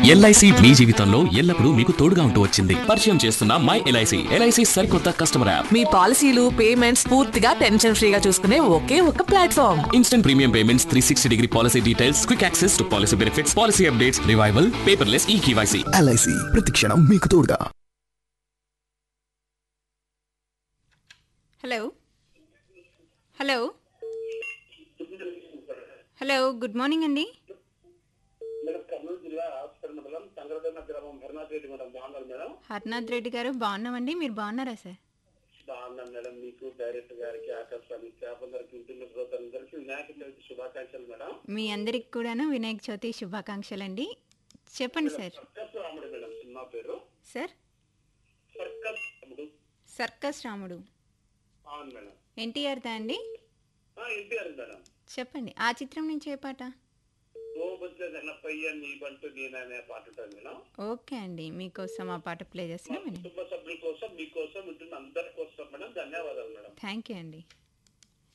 LIC మీ జీవితంలో ఎల్లప్పుడూ మీకు తోడుగా ఉంటూ వచ్చింది పరిచయం చేస్తున్న మై ఎల్ఐసి ఎల్ఐసి సరికొత్త కస్టమర్ యాప్ మీ పాలసీలు పేమెంట్స్ పూర్తిగా టెన్షన్ ఫ్రీగా చూసుకునే ఒకే ఒక platform instant premium payments three sixty degree policy details quick access to policy benefits policy updates revival paperless e KYC LIC ప్రతిక్షణం మీకు తోడుగా hello hello hello good morning అండి మేడం కర్నూలు జిల్లా హాస్పిటల్ మండలం సంగరదన్న గ్రామం హరినాథ్ రెడ్డి మేడం బాగున్నారు మేడం హర్నాథ్ రెడ్డి గారు బాగున్నామండి మీరు బాగున్నారా సార్ బాగున్నాం మేడం మీకు డైరెక్టర్ గారికి ఆకాశవాణి స్టాఫ్ అందరికి ఇంటిలో శ్రోతలందరికీ వినాయక చవితి శుభాకాంక్షలు మేడం మీ అందరికి కూడాను వినాయక చవితి శుభాకాంక్షలు అండి చెప్పండి sir circus Ramudu madam cinema పేరు sir circus Ramudu circus Ramudu అవును మేడం ఎన్టీఆర్దా అండి ఎన్టీఆర్ మేడం చెప్పండి ఆ చిత్రం నుంచి ఏ పాట ఓ బుద్ధ గణపయ్య నీ బంటు నేననే పాట ఉంటుంది మేడం ఓకే అండి మీకోసం ఆ పాట ప్లే చేస్తున్నాం వినండి కుటుంబ సభ్యుల కోసం మీకోసం వింటున్న అందరి కోసం మేడం ధన్యవాదాలు మేడం థ్యాంక్ యూ అండి